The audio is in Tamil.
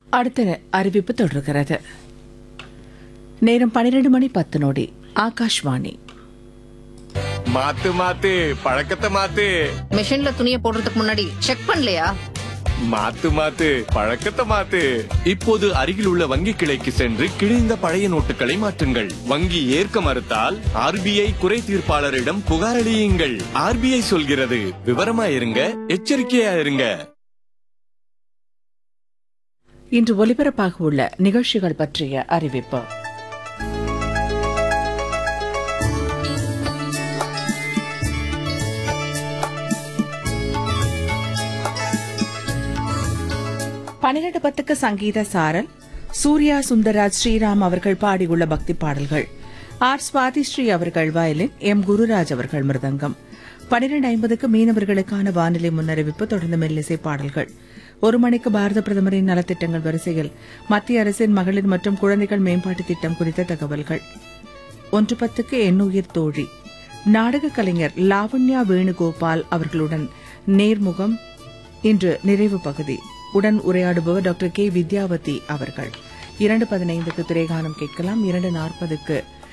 அடுத்த அறிவிப்பு தொடர்கிறது நேரம் பன்னிரண்டு மணி பத்து நொடி ஆகாஷ்வாணி மாத்து மாத்து பழக்கத்தை மாத்து மிஷின்ல துணியை போடுறதுக்கு முன்னாடி செக் பண்ணலையா மாத்து மாத்து பழக்கத்தை மாத்து இப்போது அருகில் உள்ள வங்கி கிளைக்கு சென்று கிழிந்த பழைய நோட்டுகளை மாற்றுங்கள் வங்கி ஏற்க மறுத்தால் ஆர்பிஐ குறை தீர்ப்பாளரிடம் புகாரளியுங்கள் ஆர்பிஐ சொல்கிறது விவரமா இருங்க எச்சரிக்கையா இருங்க இன்று ஒலிபரப்பாக உள்ள நிகழ்ச்சிகள் பற்றிய அறிவிப்பு பன்னிரண்டு பத்துக்கு சங்கீத சாரல் சூர்யா சுந்தராஜ் ஸ்ரீராம் அவர்கள் பாடியுள்ள பக்தி பாடல்கள் ஆர் சுவாதி ஸ்ரீ அவர்கள் வயலின் எம் குருராஜ் அவர்கள் மிருதங்கம் பன்னிரண்டு ஐம்பதுக்கு மீனவர்களுக்கான வானிலை முன்னறிவிப்பு தொடர்ந்து மெல்லிசை பாடல்கள் ஒரு மணிக்கு பாரத பிரதமரின் நலத்திட்டங்கள் வரிசையில் மத்திய அரசின் மகளிர் மற்றும் குழந்தைகள் மேம்பாட்டு திட்டம் குறித்த தகவல்கள் ஒன்று பத்துக்கு எண்ணுயிர் தோழி நாடக கலைஞர் லாவண்யா வேணுகோபால் அவர்களுடன் நேர்முகம் இன்று நிறைவு பகுதி உடன் உரையாடுபவர் டாக்டர் கே வித்யாவதி அவர்கள் இரண்டு பதினைந்துக்கு திரைகானம் கேட்கலாம் இரண்டு நாற்பதுக்கு